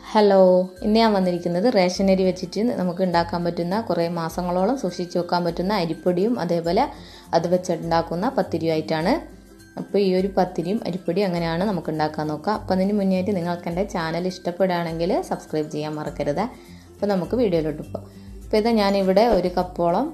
hello ഇന്ന് ഞാൻ വന്നിരിക്കുന്നത് റേഷൻ അരി വെച്ചിട്ട് നമുക്ക് ഉണ്ടാക്കാൻ പറ്റുന്ന കുറേ മാസങ്ങളോളം സൂക്ഷിച്ച് വെക്കാൻ പറ്റുന്ന അരിപ്പൊടിയും അതേപോലെ അത് വെച്ചുണ്ടാക്കുന്ന പത്തിരിയുമായിട്ടാണ് അപ്പോൾ ഈ ഒരു പത്തിരിയും അരിപ്പൊടിയും അങ്ങനെയാണ് നമുക്ക് ഉണ്ടാക്കാൻ നോക്കാം അപ്പോൾ അതിന് മുന്നേയായിട്ട് നിങ്ങൾക്ക് എൻ്റെ ചാനൽ ഇഷ്ടപ്പെടുകയാണെങ്കിൽ സബ്സ്ക്രൈബ് ചെയ്യാൻ മറക്കരുത് അപ്പോൾ നമുക്ക് വീഡിയോയിലോട്ട് പോകാം അപ്പോൾ ഇത് ഞാനിവിടെ ഒരു കപ്പോളം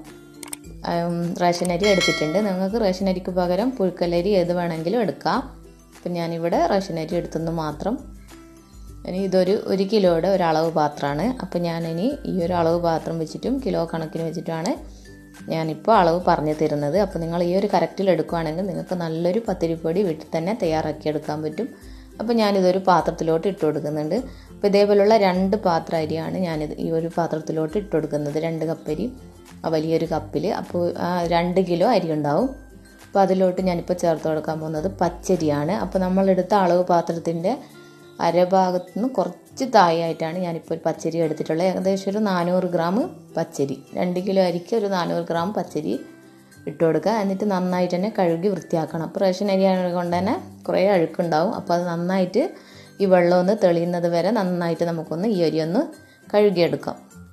റേഷൻ അരി എടുത്തിട്ടുണ്ട് നിങ്ങൾക്ക് റേഷൻ അരിക്ക് പകരം പുഴുക്കലരി ഏത് വേണമെങ്കിലും എടുക്കാം അപ്പം ഞാനിവിടെ റേഷൻ അരി എടുത്തെന്ന് മാത്രം ഇനി ഇതൊരു ഒരു കിലോയുടെ ഒരളവ് പാത്രമാണ് അപ്പോൾ ഞാനിനി ഈ ഒരു അളവ് പാത്രം വെച്ചിട്ടും കിലോ കണക്കിന് വെച്ചിട്ടുമാണ് ഞാനിപ്പോൾ അളവ് പറഞ്ഞു തരുന്നത് അപ്പോൾ നിങ്ങൾ ഈ ഒരു കറക്റ്റിൽ എടുക്കുകയാണെങ്കിൽ നിങ്ങൾക്ക് നല്ലൊരു പത്തിരിപ്പൊടി വീട്ടിൽ തന്നെ തയ്യാറാക്കി എടുക്കാൻ പറ്റും അപ്പോൾ ഞാനിതൊരു പാത്രത്തിലോട്ട് ഇട്ട് കൊടുക്കുന്നുണ്ട് അപ്പോൾ ഇതേപോലുള്ള രണ്ട് പാത്ര അരിയാണ് ഞാനിത് ഈ ഒരു പാത്രത്തിലോട്ട് ഇട്ട് കൊടുക്കുന്നത് രണ്ട് കപ്പരി ആ വലിയൊരു കപ്പിൽ അപ്പോൾ രണ്ട് കിലോ അരി ഉണ്ടാവും അപ്പോൾ അതിലോട്ട് ഞാനിപ്പോൾ ചേർത്ത് കൊടുക്കാൻ പോകുന്നത് പച്ചരിയാണ് അപ്പോൾ നമ്മളെടുത്ത അളവ് പാത്രത്തിൻ്റെ അരഭാഗത്തു നിന്ന് കുറച്ച് താഴെയായിട്ടാണ് ഞാനിപ്പോൾ ഒരു പച്ചരി എടുത്തിട്ടുള്ളത് ഏകദേശം ഒരു നാനൂറ് ഗ്രാം പച്ചരി രണ്ട് കിലോ അരിക്ക് ഒരു നാനൂറ് ഗ്രാം പച്ചരി ഇട്ട് കൊടുക്കുക എന്നിട്ട് നന്നായിട്ട് തന്നെ കഴുകി വൃത്തിയാക്കണം അപ്പോൾ റേഷൻ അരി കൊണ്ട് തന്നെ കുറേ അഴുക്കുണ്ടാവും അപ്പോൾ അത് നന്നായിട്ട് ഈ വെള്ളം ഒന്ന് തെളിയുന്നത് വരെ നന്നായിട്ട് നമുക്കൊന്ന് ഈ അരി ഒന്ന് കഴുകിയെടുക്കാം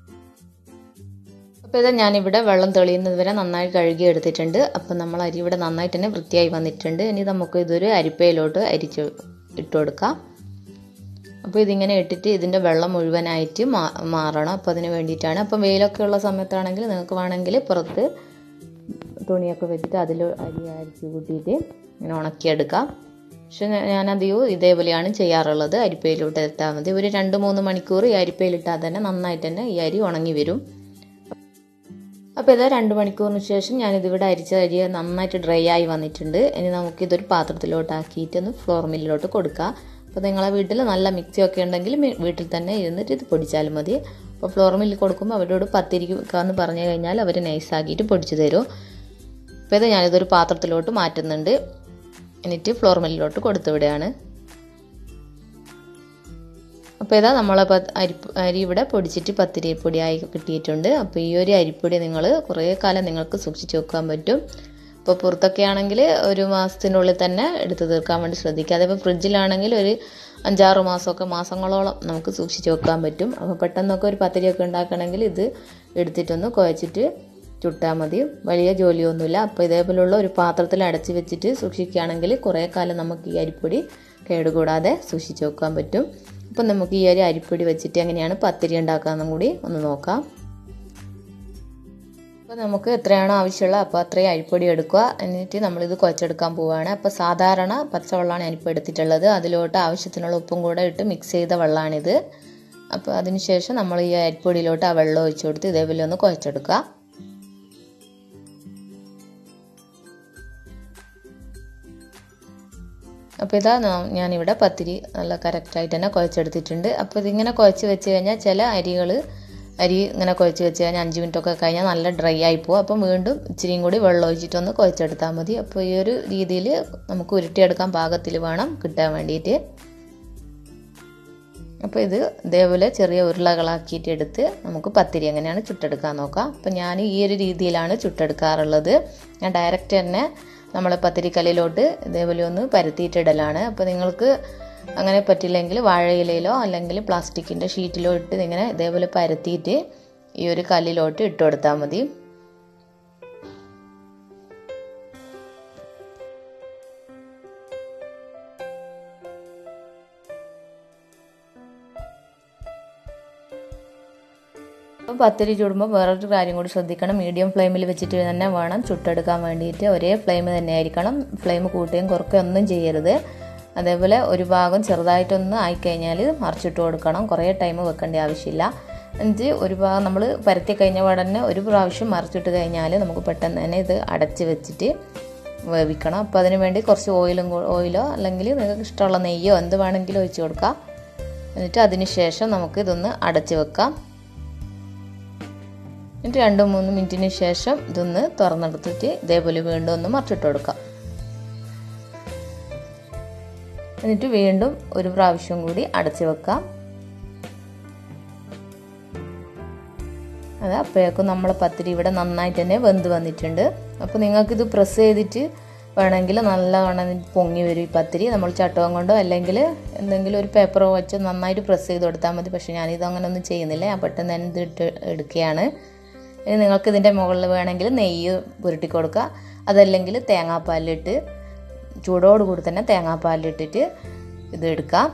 അപ്പോൾ ഇത് ഞാനിവിടെ വെള്ളം തെളിയുന്നത് വരെ നന്നായി കഴുകി എടുത്തിട്ടുണ്ട് അപ്പോൾ നമ്മൾ അരി ഇവിടെ നന്നായിട്ട് തന്നെ വൃത്തിയായി വന്നിട്ടുണ്ട് ഇനി നമുക്ക് ഇതൊരു അരിപ്പയിലോട്ട് അരിച്ച് ഇട്ട് കൊടുക്കാം അപ്പോൾ ഇതിങ്ങനെ ഇട്ടിട്ട് ഇതിൻ്റെ വെള്ളം മുഴുവനായിട്ട് മാ മാറണം അപ്പോൾ അതിന് വേണ്ടിയിട്ടാണ് അപ്പം വെയിലൊക്കെ ഉള്ള സമയത്താണെങ്കിൽ നിങ്ങൾക്ക് വേണമെങ്കിൽ പുറത്ത് തുണിയൊക്കെ വെച്ചിട്ട് അതിൽ അരി അരിച്ച് കൂട്ടിയിട്ട് ഇങ്ങനെ ഉണക്കിയെടുക്കാം പക്ഷെ ഞാനധികവും ഇതേപോലെയാണ് ചെയ്യാറുള്ളത് അരിപ്പയിലോട്ട് ഇട്ടാൽ മതി ഒരു രണ്ട് മൂന്ന് മണിക്കൂർ ഈ അരിപ്പയിലിട്ടാൽ തന്നെ നന്നായിട്ട് തന്നെ ഈ അരി ഉണങ്ങി വരും അപ്പോൾ ഇത് രണ്ട് മണിക്കൂറിന് ശേഷം ഞാനിതിവിടെ അരിച്ച അരി നന്നായിട്ട് ഡ്രൈ ആയി വന്നിട്ടുണ്ട് ഇനി നമുക്കിതൊരു പാത്രത്തിലോട്ടാക്കിയിട്ട് ഒന്ന് ഫ്ലോർ മില്ലിലോട്ട് കൊടുക്കാം അപ്പോൾ നിങ്ങളെ വീട്ടിൽ നല്ല മിക്സി ഒക്കെ ഉണ്ടെങ്കിൽ വീട്ടിൽ തന്നെ ഇരുന്നിട്ട് ഇത് പൊടിച്ചാലും മതി അപ്പോൾ ഫ്ലോർ മില്ലിൽ കൊടുക്കുമ്പോൾ അവരോട് പത്തിരിക്കാന്ന് പറഞ്ഞു കഴിഞ്ഞാൽ അവർ നൈസാക്കിയിട്ട് പൊടിച്ചു തരും അപ്പോൾ ഇത് ഞാനിതൊരു പാത്രത്തിലോട്ട് മാറ്റുന്നുണ്ട് എന്നിട്ട് ഫ്ലോർ മില്ലിലോട്ട് കൊടുത്തു വിടുകയാണ് അപ്പോൾ ഇതാ നമ്മളെ അരി അരി ഇവിടെ പൊടിച്ചിട്ട് പത്തിരി പൊടിയായി കിട്ടിയിട്ടുണ്ട് അപ്പോൾ ഈ ഒരു അരിപ്പൊടി നിങ്ങൾ കുറേ കാലം നിങ്ങൾക്ക് സൂക്ഷിച്ച് വെക്കാൻ പറ്റും ഇപ്പോൾ പുറത്തൊക്കെ ആണെങ്കിൽ ഒരു മാസത്തിനുള്ളിൽ തന്നെ എടുത്ത് തീർക്കാൻ വേണ്ടി ശ്രദ്ധിക്കുക അതേപോലെ ഫ്രിഡ്ജിലാണെങ്കിൽ ഒരു അഞ്ചാറ് മാസമൊക്കെ മാസങ്ങളോളം നമുക്ക് സൂക്ഷിച്ച് വെക്കാൻ പറ്റും അപ്പോൾ പെട്ടെന്നൊക്കെ ഒരു പത്തിരിയൊക്കെ ഉണ്ടാക്കണമെങ്കിൽ ഇത് എടുത്തിട്ടൊന്ന് കുഴച്ചിട്ട് ചുട്ടാൽ മതി വലിയ ജോലിയൊന്നുമില്ല അപ്പോൾ ഇതേപോലുള്ള ഒരു പാത്രത്തിൽ അടച്ച് വെച്ചിട്ട് സൂക്ഷിക്കുകയാണെങ്കിൽ കുറേ കാലം നമുക്ക് ഈ അരിപ്പൊടി കേടുകൂടാതെ സൂക്ഷിച്ച് വെക്കാൻ പറ്റും അപ്പം നമുക്ക് ഈ ഒരു അരിപ്പൊടി വെച്ചിട്ട് എങ്ങനെയാണ് പത്തിരി ഉണ്ടാക്കാമെന്നും കൂടി ഒന്ന് നോക്കാം അപ്പോൾ നമുക്ക് എത്രയാണോ ആവശ്യമുള്ള അപ്പോൾ അത്രയും അരിപ്പൊടി എടുക്കുക എന്നിട്ട് നമ്മളിത് കുഴച്ചെടുക്കാൻ പോവുകയാണ് അപ്പോൾ സാധാരണ പച്ചവെള്ളമാണ് ഞാനിപ്പോൾ എടുത്തിട്ടുള്ളത് അതിലോട്ട് ആവശ്യത്തിനുള്ള ഉപ്പും കൂടെ ഇട്ട് മിക്സ് ചെയ്ത വെള്ളമാണിത് അപ്പോൾ അതിനുശേഷം നമ്മൾ ഈ അരിപ്പൊടിയിലോട്ട് ആ വെള്ളം ഒഴിച്ചു കൊടുത്ത് ഇതേപോലെ ഒന്ന് കുഴച്ചെടുക്കുക അപ്പോൾ ഇതാ ഞാനിവിടെ പത്തിരി നല്ല കറക്റ്റായിട്ട് തന്നെ കുഴച്ചെടുത്തിട്ടുണ്ട് അപ്പോൾ ഇതിങ്ങനെ കുഴച്ച് വെച്ച് കഴിഞ്ഞാൽ ചില അരികൾ അരി ഇങ്ങനെ കുഴച്ച് വെച്ച് കഴിഞ്ഞാൽ അഞ്ച് മിനിറ്റൊക്കെ കഴിഞ്ഞാൽ നല്ല ഡ്രൈ ആയി പോകും അപ്പം വീണ്ടും ഇച്ചിരിയും കൂടി വെള്ളം ഒഴിച്ചിട്ടൊന്ന് കുഴച്ചെടുത്താൽ മതി അപ്പോൾ ഈ ഒരു രീതിയിൽ നമുക്ക് ഉരുട്ടിയെടുക്കാൻ പാകത്തിൽ വേണം കിട്ടാൻ വേണ്ടിയിട്ട് അപ്പോൾ ഇത് ഇതേപോലെ ചെറിയ ഉരുളകളാക്കിയിട്ട് എടുത്ത് നമുക്ക് പത്തിരി എങ്ങനെയാണ് ചുട്ടെടുക്കാൻ നോക്കാം അപ്പോൾ ഞാൻ ഈ ഒരു രീതിയിലാണ് ചുട്ടെടുക്കാറുള്ളത് ഞാൻ ഡയറക്റ്റ് തന്നെ നമ്മൾ പത്തിരിക്കല്ലിലോട്ട് ഇതേപോലെ ഒന്ന് പരത്തിയിട്ടിടലാണ് അപ്പോൾ നിങ്ങൾക്ക് അങ്ങനെ പറ്റില്ലെങ്കിൽ വാഴയിലയിലോ അല്ലെങ്കിൽ പ്ലാസ്റ്റിക്കിൻ്റെ ഷീറ്റിലോ ഇട്ട് ഇങ്ങനെ ഇതേപോലെ പരത്തിയിട്ട് ഈ ഒരു കല്ലിലോട്ട് ഇട്ട് കൊടുത്താൽ മതി പത്തിരി ചുടുമ്പോൾ വേറൊരു കാര്യം കൂടി ശ്രദ്ധിക്കണം മീഡിയം ഫ്ലെയിമിൽ വെച്ചിട്ട് തന്നെ വേണം ചുട്ടെടുക്കാൻ വേണ്ടിയിട്ട് ഒരേ ഫ്ലെയിം തന്നെ ആയിരിക്കണം ഫ്ലെയിം കൂട്ടുകയും കുറയ്ക്കുകയും ഒന്നും ചെയ്യരുത് അതേപോലെ ഒരു ഭാഗം ചെറുതായിട്ടൊന്ന് ആയിക്കഴിഞ്ഞാൽ മറിച്ചിട്ട് കൊടുക്കണം കുറേ ടൈം വെക്കേണ്ട ആവശ്യമില്ല എന്നിട്ട് ഒരു ഭാഗം നമ്മൾ പരത്തി കഴിഞ്ഞ ഉടനെ ഒരു പ്രാവശ്യം മറിച്ചിട്ട് കഴിഞ്ഞാൽ നമുക്ക് പെട്ടെന്ന് തന്നെ ഇത് അടച്ച് വെച്ചിട്ട് വേവിക്കണം അപ്പോൾ അതിന് വേണ്ടി കുറച്ച് ഓയിലും ഓയിലോ അല്ലെങ്കിൽ നിങ്ങൾക്ക് ഇഷ്ടമുള്ള നെയ്യോ എന്ത് വേണമെങ്കിലും ഒഴിച്ച് കൊടുക്കാം എന്നിട്ട് അതിന് ശേഷം നമുക്ക് ഇതൊന്ന് അടച്ച് വെക്കാം എന്നിട്ട് രണ്ട് മൂന്ന് മിനിറ്റിന് ശേഷം ഇതൊന്ന് തുറന്നെടുത്തിട്ട് ഇതേപോലെ വീണ്ടും ഒന്ന് മറിച്ചിട്ട് കൊടുക്കാം എന്നിട്ട് വീണ്ടും ഒരു പ്രാവശ്യം കൂടി അടച്ചു വെക്കാം അത് അപ്പോഴേക്കും നമ്മളെ പത്തിരി ഇവിടെ നന്നായിട്ട് തന്നെ വെന്ത് വന്നിട്ടുണ്ട് അപ്പോൾ നിങ്ങൾക്കിത് പ്രസ് ചെയ്തിട്ട് വേണമെങ്കിൽ നല്ലവണ്ണം പൊങ്ങി വരും ഈ പത്തിരി നമ്മൾ ചട്ടകം കൊണ്ടോ അല്ലെങ്കിൽ എന്തെങ്കിലും ഒരു പേപ്പറോ വെച്ച് നന്നായിട്ട് പ്രസ് ചെയ്ത് കൊടുത്താൽ മതി പക്ഷേ ഞാനിത് അങ്ങനെ ഒന്നും ചെയ്യുന്നില്ല ഞാൻ പെട്ടെന്ന് തന്നെ ഇത് ഇട്ട് എടുക്കുകയാണ് ഇനി നിങ്ങൾക്ക് ഇതിൻ്റെ മുകളിൽ വേണമെങ്കിൽ നെയ്യ് പുരട്ടി കൊടുക്കുക അതല്ലെങ്കിൽ തേങ്ങാപ്പാലിലിട്ട് ചൂടോടുകൂടി തന്നെ തേങ്ങാപ്പാലിലിട്ടിട്ട് ഇത് എടുക്കാം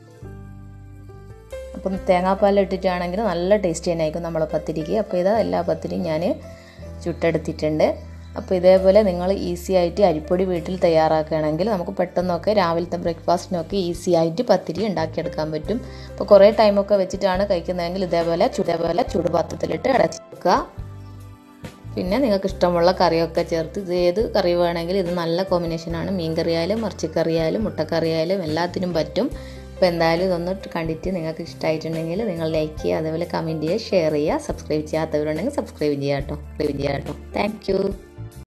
അപ്പം തേങ്ങാപ്പാലിട്ടിട്ടാണെങ്കിൽ നല്ല ടേസ്റ്റ് തന്നെ ആയിരിക്കും നമ്മളെ പത്തിരിക്ക് അപ്പോൾ ഇതാ എല്ലാ പത്തിരിയും ഞാൻ ചുട്ടെടുത്തിട്ടുണ്ട് അപ്പോൾ ഇതേപോലെ നിങ്ങൾ ഈസി ആയിട്ട് അരിപ്പൊടി വീട്ടിൽ തയ്യാറാക്കുകയാണെങ്കിൽ നമുക്ക് പെട്ടെന്നൊക്കെ രാവിലത്തെ ബ്രേക്ക്ഫാസ്റ്റിനൊക്കെ ഈസി ആയിട്ട് പത്തിരി ഉണ്ടാക്കിയെടുക്കാൻ പറ്റും അപ്പോൾ കുറേ ടൈമൊക്കെ വെച്ചിട്ടാണ് കഴിക്കുന്നതെങ്കിൽ ഇതേപോലെ ഇതേപോലെ ചുടുപാത്രത്തിലിട്ട് അടച്ച് വെക്കുക പിന്നെ നിങ്ങൾക്ക് ഇഷ്ടമുള്ള കറിയൊക്കെ ചേർത്ത് ഇത് ഏത് കറി വേണമെങ്കിൽ ഇത് നല്ല കോമ്പിനേഷനാണ് മീൻ കറിയായാലും ഇറച്ചിക്കറിയായാലും മുട്ടക്കറിയായാലും എല്ലാത്തിനും പറ്റും അപ്പോൾ എന്തായാലും ഇതൊന്ന് കണ്ടിട്ട് നിങ്ങൾക്ക് ഇഷ്ടമായിട്ടുണ്ടെങ്കിൽ നിങ്ങൾ ലൈക്ക് ചെയ്യുക അതേപോലെ കമൻറ്റ് ചെയ്യുക ഷെയർ ചെയ്യുക സബ്സ്ക്രൈബ് ചെയ്യാത്തവരുണ്ടെങ്കിൽ സബ്സ്ക്രൈബ് ചെയ്യാം കേട്ടോ സബ്സ്ക്രൈബ് ചെയ്യാം കേട്ടോ താങ്ക്